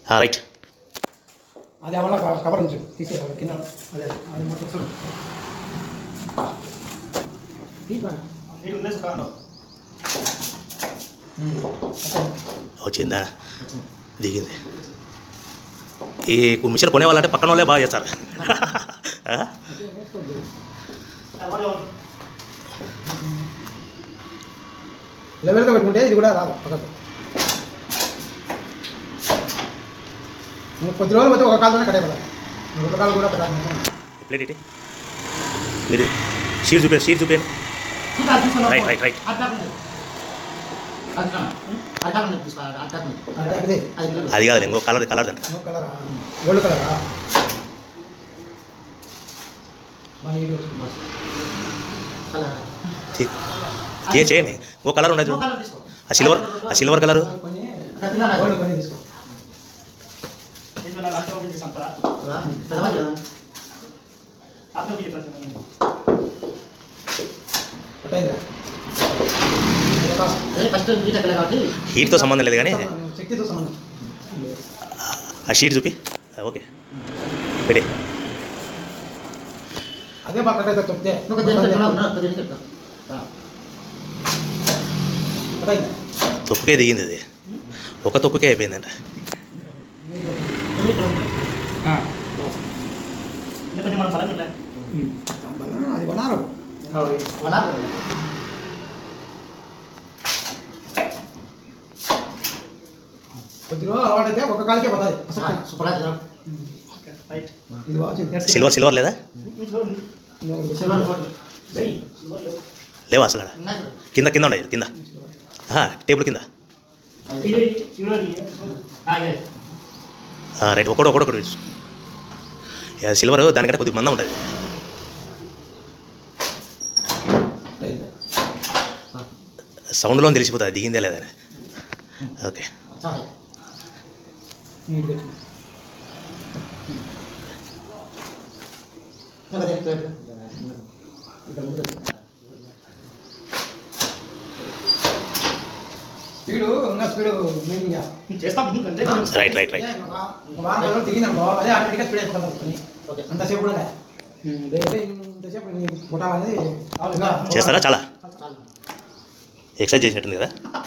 Right అది ఏమన్నా క- కవర్ ఉంచు తీసే కింద అదే అది మొత్తం చూడు వచ్చిందా దిగింది ఈ మిషన్ కొనే వాళ్ళంటే పక్కన వాళ్ళే బాగా చేస్తారు ఆ? లెవెల్గా పెట్టుకుంటే ఇది కూడా రాదు పక్కకు నువ్వు కొద్ది రోజులు పోతే ఒక కాలుతోనే కట్టేయాలి ఒక కాలు కూడా పెట్టాలి ప్లేట్ ఇటీ మీరు షీట్ చూపే షీట్ చూపే రైట్ రైట్ రైట్ ఇదే అది కాదు ఇంకో కలర్ కలర్ అంట నో కలరా గోల్డ్ కలరా మన ఇది ఏ చేయండి ఇంకో కలర్ ఉండదు చూడు. ఆ సిల్వర్ ఆ సిల్వర్ కలర్ కొని గోల్డ్ కొని తీసుకో పెట్టయిందా హీట్తో సంబంధం లేదు కానీ శక్తితో సంబంధం ఆ షీట్ చూపి ఆ, ఓకే పెడే అదే బాగా కట్టయితే చెప్తే పెట్టయిందా తొక్కుకే దిగింది అది ఒక తొక్కుకే అయిపోయిందంట అది కొనారు కొద్ది రోజులు అలవాటైతే ఒక కాలికే పోతుంది ఇది బాగా వచ్చింది. సిల్వర్ సిల్వర్ లేదా లేవా అసలు ఆడ? కింద కింద ఉండదు కింద ఆహా, టేబుల్ కింద ఆ, రైట్ ఒకటి ఒకటి ఒకటి తీసుకో. యా, సిల్వర్ దానికంటే కొద్దిగా మందం ఉంటుంది సౌండ్లో తెలిసిపోతుంది దిగిందే లేదా అని. ఓకే నీట్ పెట్టు. స్పీడు ఇంకా speed main right right right వారం రోజులు దిగినాకో అదే ఆటోమేటిక్గా స్పీడ్ అయిపోతుంది అంతసేపు కూడా లే. లేకపోతే ఇంతసేపు నీ పుట్టాలనేది ఇంకా చేస్తారా చాలా ఎక్సర్సైజ్ చేసినట్టుంది కదా